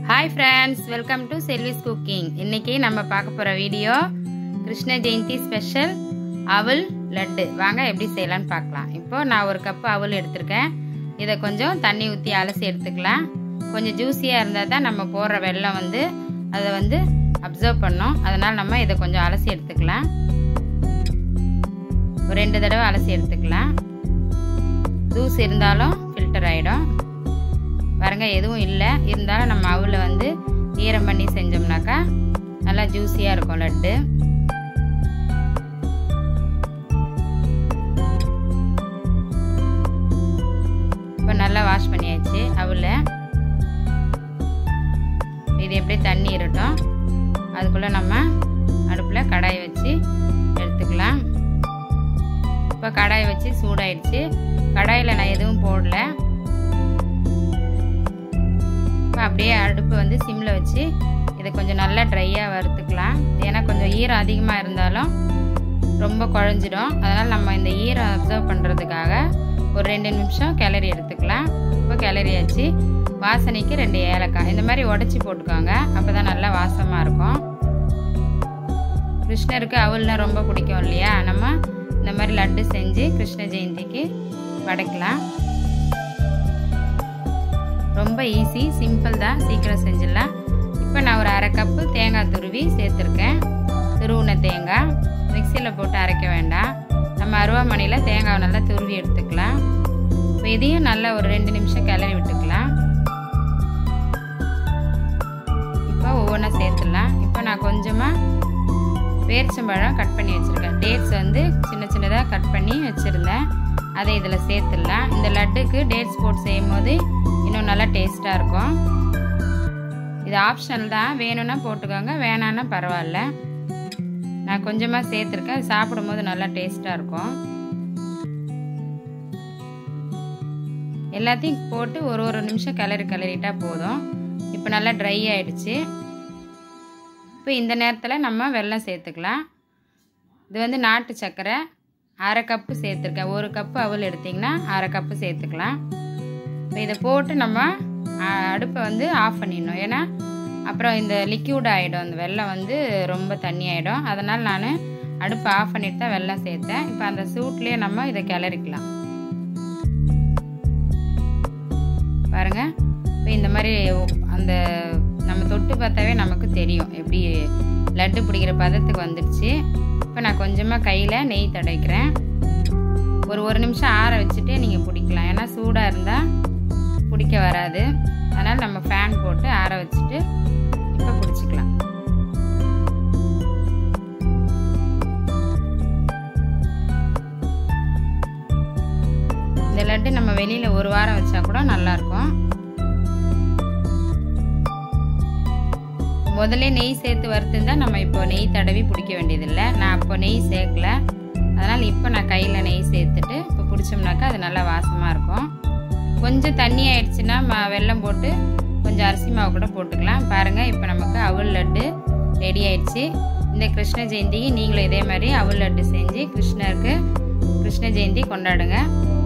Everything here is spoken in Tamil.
hi friends welcome to Selvi's cooking இன்னைக்கு நம்ம பார்க்க போகிற வீடியோ கிருஷ்ண ஜெயந்தி ஸ்பெஷல் அவல் லட்டு வாங்க எப்படி செய்யலாம்னு பார்க்கலாம் இப்போ நான் ஒரு கப்பு அவல் எடுத்திருக்கேன் இதை கொஞ்சம் தண்ணி ஊற்றி அலசி எடுத்துக்கலாம் கொஞ்சம் ஜூஸியாக இருந்தால் தான் நம்ம போடுற வெல்லம் வந்து அதை வந்து அப்சர்வ் பண்ணோம் அதனால் நம்ம இதை கொஞ்சம் அலசி எடுத்துக்கலாம் ஒரு ரெண்டு தடவை அலசி எடுத்துக்கலாம் ஜூஸ் இருந்தாலும் ஃபில்டர் ஆகிடும் பாருங்க எதுவும் இல்லை இருந்தாலும் நம்ம அவளை வந்து ஈரம் பண்ணி செஞ்சோம்னாக்கா நல்லா ஜூஸியாக இருக்கும் லட்டு இப்போ நல்லா வாஷ் பண்ணியாச்சு அவளை இது எப்படி தண்ணி இருக்கட்டும் அதுக்குள்ளே நம்ம அடுப்பில் கடாய் வச்சு எடுத்துக்கலாம் இப்போ கடாய் வச்சு சூடாயிடுச்சு கடாயில் நான் எதுவும் போடல இப்போ அப்படியே அடுப்பு வந்து சிம்மில் வச்சு இதை கொஞ்சம் நல்லா ட்ரையாக வறுத்துக்கலாம் ஏன்னா கொஞ்சம் ஈரம் அதிகமாக இருந்தாலும் ரொம்ப குழஞ்சிடும் அதனால் நம்ம இந்த ஈரம் அப்சர்வ் பண்ணுறதுக்காக ஒரு ரெண்டு நிமிஷம் கிளறி எடுத்துக்கலாம் இப்போ கிளறியாச்சு வாசனைக்கு ரெண்டு ஏலக்காய் இந்த மாதிரி உடச்சி போட்டுக்கோங்க அப்போ தான் நல்லா வாசமாக இருக்கும் கிருஷ்ணருக்கு அவல்னா ரொம்ப பிடிக்கும் இல்லையா நம்ம இந்த மாதிரி லட்டு செஞ்சு கிருஷ்ண ஜெயந்திக்கு படைக்கலாம் ரொம்ப ஈஸி சிம்பிள் தான் சீக்கிரம் செஞ்சிடலாம் இப்போ நான் ஒரு அரை கப்பு தேங்காய் துருவி சேர்த்துருக்கேன் துருவின தேங்காய் மிக்சியில் போட்டு அரைக்க வேண்டாம் நம்ம அருவாமனையில் தேங்காய் நல்லா துருவி எடுத்துக்கலாம் இப்போ இதையும் நல்லா ஒரு ரெண்டு நிமிஷம் கிளறி விட்டுக்கலாம் இப்போ ஒவ்வொன்றா சேர்த்துடலாம் இப்போ நான் கொஞ்சமாக பேரிச்சம்பழம் கட் பண்ணி வச்சுருக்கேன் டேட்ஸ் வந்து சின்ன சின்னதாக கட் பண்ணி வச்சுருந்தேன் அதை இதில் சேர்த்துடலாம் இந்த லட்டுக்கு டேட்ஸ் போட்டு செய்யும் போது இன்னும் நல்லா டேஸ்ட்டாக இருக்கும் இது ஆப்ஷனல் தான் வேணும்னா போட்டுக்கோங்க வேணான்னா பரவாயில்ல நான் கொஞ்சமாக சேர்த்துருக்கேன் சாப்பிடும் போது நல்லா டேஸ்ட்டாக இருக்கும் எல்லாத்தையும் போட்டு ஒரு ஒரு நிமிஷம் கிளறி கிளறிட்டா போதும் இப்போ நல்லா ட்ரை ஆயிடுச்சு இப்போ இந்த நேரத்தில் நம்ம வெல்லம் சேர்த்துக்கலாம் இது வந்து நாட்டு சர்க்கரை அரை கப்பு சேர்த்துருக்கேன் ஒரு கப்பு அவல் எடுத்திங்கன்னா அரை கப்பு சேர்த்துக்கலாம் இப்போ இதை போட்டு நம்ம அடுப்பை வந்து ஆஃப் பண்ணிடணும் ஏன்னா அப்புறம் இந்த லிக்யூட் ஆகிடும் அந்த வெள்ளம் வந்து ரொம்ப தண்ணி ஆகிடும் அதனால் நான் அடுப்பை ஆஃப் பண்ணிட்டு தான் வெள்ளம் சேர்த்தேன் இப்போ அந்த சூட்லேயே நம்ம இதை கிளறிக்கலாம் பாருங்கள் இப்போ இந்த மாதிரி அந்த நம்ம தொட்டு பார்த்தாவே நமக்கு தெரியும் எப்படி லட்டு பிடிக்கிற பதத்துக்கு வந்துடுச்சு இப்போ நான் கொஞ்சமாக கையில் நெய் தடைக்கிறேன் ஒரு ஒரு நிமிஷம் ஆற வச்சுட்டு நீங்கள் பிடிக்கலாம் ஏன்னா சூடாக இருந்தால் பிடிக்க வராது அதனால் நம்ம ஃபேன் போட்டு ஆற வச்சுட்டு இப்போ பிடிச்சிக்கலாம் இந்த லட்டு நம்ம வெளியில் ஒரு வாரம் வச்சா கூட நல்லாயிருக்கும் முதல்ல நெய் சேர்த்து வறுத்துருந்தா நம்ம இப்போ நெய் தடவி பிடிக்க வேண்டியதில்லை நான் அப்போ நெய் சேர்க்கல அதனால் இப்போ நான் கையில் நெய் சேர்த்துட்டு இப்போ பிடிச்சோம்னாக்கா அது நல்லா வாசமாக இருக்கும் கொஞ்சம் தண்ணி ஆயிடுச்சுன்னா வெல்லம் போட்டு கொஞ்சம் அரிசி மாவு கூட போட்டுக்கலாம் பாருங்கள் இப்போ நமக்கு அவல் லட்டு ரெடி ஆயிடுச்சு இந்த கிருஷ்ண ஜெயந்திக்கு நீங்களும் இதே மாதிரி அவல் லட்டு செஞ்சு கிருஷ்ணருக்கு கிருஷ்ண ஜெயந்தி கொண்டாடுங்க